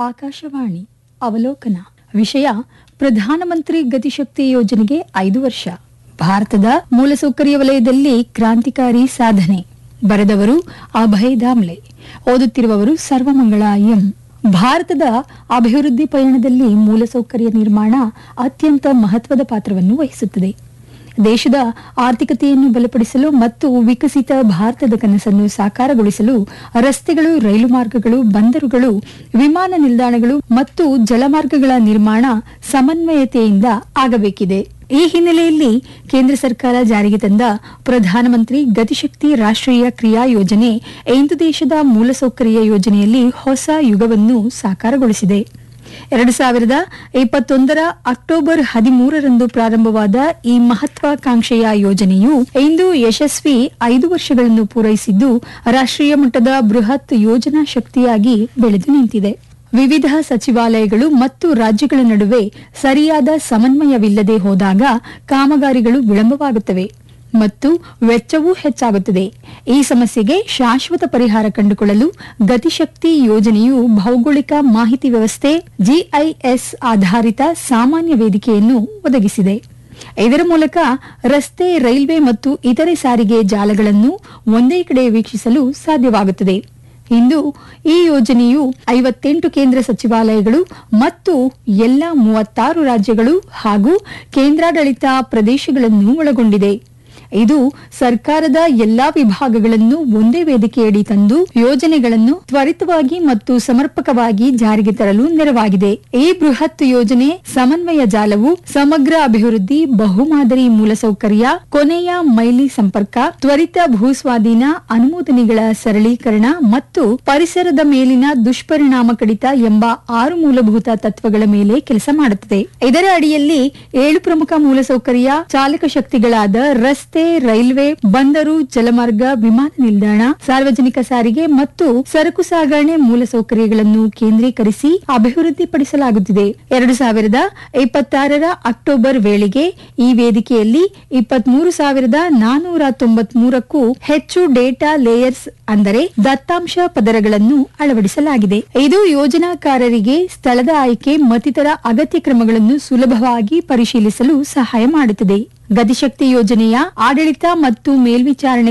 ಆಕಾಶವಾಣಿ ಅವಲೋಕನ ವಿಷಯ ಪ್ರಧಾನಮಂತ್ರಿ ಗತಿಶಕ್ತಿ ಯೋಜನೆಗೆ ಐದು ವರ್ಷ ಭಾರತದ ಮೂಲಸೌಕರ್ಯ ವಲಯದಲ್ಲಿ ಕ್ರಾಂತಿಕಾರಿ ಸಾಧನೆ ಬರೆದವರು ಅಭಯ್ ದಾಮ್ಲೆ ಓದುತ್ತಿರುವವರು ಸರ್ವಮಂಗಳ ಎಂ ಭಾರತದ ಅಭಿವೃದ್ಧಿ ಪಯಣದಲ್ಲಿ ಮೂಲಸೌಕರ್ಯ ನಿರ್ಮಾಣ ಅತ್ಯಂತ ಮಹತ್ವದ ಪಾತ್ರವನ್ನು ವಹಿಸುತ್ತದೆ ದೇಶದ ಆರ್ಥಿಕತೆಯನ್ನು ಬಲಪಡಿಸಲು ಮತ್ತು ವಿಕಸಿತ ಭಾರತದ ಕನಸನ್ನು ಸಾಕಾರಗೊಳಿಸಲು ರಸ್ತೆಗಳು ರೈಲು ಮಾರ್ಗಗಳು ಬಂದರುಗಳು ವಿಮಾನ ನಿಲ್ದಾಣಗಳು ಮತ್ತು ಜಲಮಾರ್ಗಗಳ ನಿರ್ಮಾಣ ಸಮನ್ವಯತೆಯಿಂದ ಆಗಬೇಕಿದೆ ಈ ಹಿನ್ನೆಲೆಯಲ್ಲಿ ಕೇಂದ್ರ ಸರ್ಕಾರ ಜಾರಿಗೆ ತಂದ ಪ್ರಧಾನಮಂತ್ರಿ ಗತಿಶಕ್ತಿ ರಾಷ್ಟ್ರೀಯ ಕ್ರಿಯಾ ಯೋಜನೆ ಇಂದು ದೇಶದ ಮೂಲಸೌಕರ್ಯ ಯೋಜನೆಯಲ್ಲಿ ಹೊಸ ಯುಗವನ್ನು ಸಾಕಾರಗೊಳಿಸಿದೆ ಎರಡು ಸಾವಿರದ ಇಪ್ಪತ್ತೊಂದರ ಅಕ್ಟೋಬರ್ ಹದಿಮೂರರಂದು ಪ್ರಾರಂಭವಾದ ಈ ಮಹತ್ವಾಕಾಂಕ್ಷೆಯ ಯೋಜನೆಯು ಇಂದು ಯಶಸ್ವಿ ಐದು ವರ್ಷಗಳನ್ನು ಪೂರೈಸಿದ್ದು ರಾಷ್ಟ್ರೀಯ ಮಟ್ಟದ ಬೃಹತ್ ಯೋಜನಾ ಶಕ್ತಿಯಾಗಿ ಬೆಳೆದು ನಿಂತಿದೆ ವಿವಿಧ ಸಚಿವಾಲಯಗಳು ಮತ್ತು ರಾಜ್ಯಗಳ ನಡುವೆ ಸರಿಯಾದ ಸಮನ್ವಯವಿಲ್ಲದೆ ಹೋದಾಗ ಕಾಮಗಾರಿಗಳು ವಿಳಂಬವಾಗುತ್ತವೆ ಮತ್ತು ವೆಚ್ಚವೂ ಹೆಚ್ಚಾಗುತ್ತದೆ ಈ ಸಮಸ್ಯೆಗೆ ಶಾಶ್ವತ ಪರಿಹಾರ ಕಂಡುಕೊಳ್ಳಲು ಗತಿಶಕ್ತಿ ಯೋಜನೆಯು ಭೌಗೋಳಿಕ ಮಾಹಿತಿ ವ್ಯವಸ್ಥೆ ಜಿಐಎಸ್ ಆಧಾರಿತ ಸಾಮಾನ್ಯ ವೇದಿಕೆಯನ್ನು ಒದಗಿಸಿದೆ ಇದರ ಮೂಲಕ ರಸ್ತೆ ರೈಲ್ವೆ ಮತ್ತು ಇತರೆ ಸಾರಿಗೆ ಜಾಲಗಳನ್ನು ಒಂದೇ ಕಡೆ ವೀಕ್ಷಿಸಲು ಸಾಧ್ಯವಾಗುತ್ತದೆ ಇಂದು ಈ ಯೋಜನೆಯು ಐವತ್ತೆಂಟು ಕೇಂದ್ರ ಸಚಿವಾಲಯಗಳು ಮತ್ತು ಎಲ್ಲ ಮೂವತ್ತಾರು ರಾಜ್ಯಗಳು ಹಾಗೂ ಕೇಂದ್ರಾಡಳಿತ ಪ್ರದೇಶಗಳನ್ನು ಒಳಗೊಂಡಿದೆ ಇದು ಸರ್ಕಾರದ ಎಲ್ಲಾ ವಿಭಾಗಗಳನ್ನು ಒಂದೇ ವೇದಿಕೆಯಡಿ ತಂದು ಯೋಜನೆಗಳನ್ನು ತ್ವರಿತವಾಗಿ ಮತ್ತು ಸಮರ್ಪಕವಾಗಿ ಜಾರಿಗೆ ತರಲು ನೆರವಾಗಿದೆ ಈ ಬೃಹತ್ ಯೋಜನೆ ಸಮನ್ವಯ ಜಾಲವು ಸಮಗ್ರ ಅಭಿವೃದ್ಧಿ ಬಹುಮಾದರಿ ಮೂಲಸೌಕರ್ಯ ಕೊನೆಯ ಮೈಲಿ ಸಂಪರ್ಕ ತ್ವರಿತ ಭೂಸ್ವಾಧೀನ ಅನುಮೋದನೆಗಳ ಸರಳೀಕರಣ ಮತ್ತು ಪರಿಸರದ ಮೇಲಿನ ದುಷ್ಪರಿಣಾಮ ಕಡಿತ ಎಂಬ ಆರು ಮೂಲಭೂತ ತತ್ವಗಳ ಮೇಲೆ ಕೆಲಸ ಮಾಡುತ್ತದೆ ಇದರ ಅಡಿಯಲ್ಲಿ ಏಳು ಪ್ರಮುಖ ಮೂಲಸೌಕರ್ಯ ಚಾಲಕ ಶಕ್ತಿಗಳಾದ ರಸ್ತೆ ರೈಲ್ವೆ ಬಂದರು ಜಲಮಾರ್ಗ ವಿಮಾನ ನಿಲ್ದಾಣ ಸಾರ್ವಜನಿಕ ಸಾರಿಗೆ ಮತ್ತು ಸರಕು ಸಾಗಣೆ ಮೂಲಸೌಕರ್ಯಗಳನ್ನು ಕೇಂದ್ರೀಕರಿಸಿ ಅಭಿವೃದ್ಧಿಪಡಿಸಲಾಗುತ್ತಿದೆ ಎರಡು ಸಾವಿರದ ಇಪ್ಪತ್ತಾರರ ಅಕ್ಟೋಬರ್ ವೇಳೆಗೆ ಈ ವೇದಿಕೆಯಲ್ಲಿ ಇಪ್ಪತ್ಮೂರು ಸಾವಿರದ ನಾನೂರ ತೊಂಬತ್ಮೂರಕ್ಕೂ ಹೆಚ್ಚು ಡೇಟಾ ಲೇಯರ್ಸ್ ಅಂದರೆ ದತ್ತಾಂಶ ಪದರಗಳನ್ನು ಅಳವಡಿಸಲಾಗಿದೆ ಇದು ಯೋಜನಾಕಾರರಿಗೆ ಸ್ಥಳದ ಆಯ್ಕೆ ಮತ್ತಿತರ ಅಗತ್ಯ ಕ್ರಮಗಳನ್ನು ಸುಲಭವಾಗಿ ಪರಿಶೀಲಿಸಲು ಸಹಾಯ ಮಾಡುತ್ತದೆ ಗತಿಶಕ್ತಿ ಯೋಜನೆಯ ಆಡಳಿತ ಮತ್ತು ಮೇಲ್ವಿಚಾರಣೆ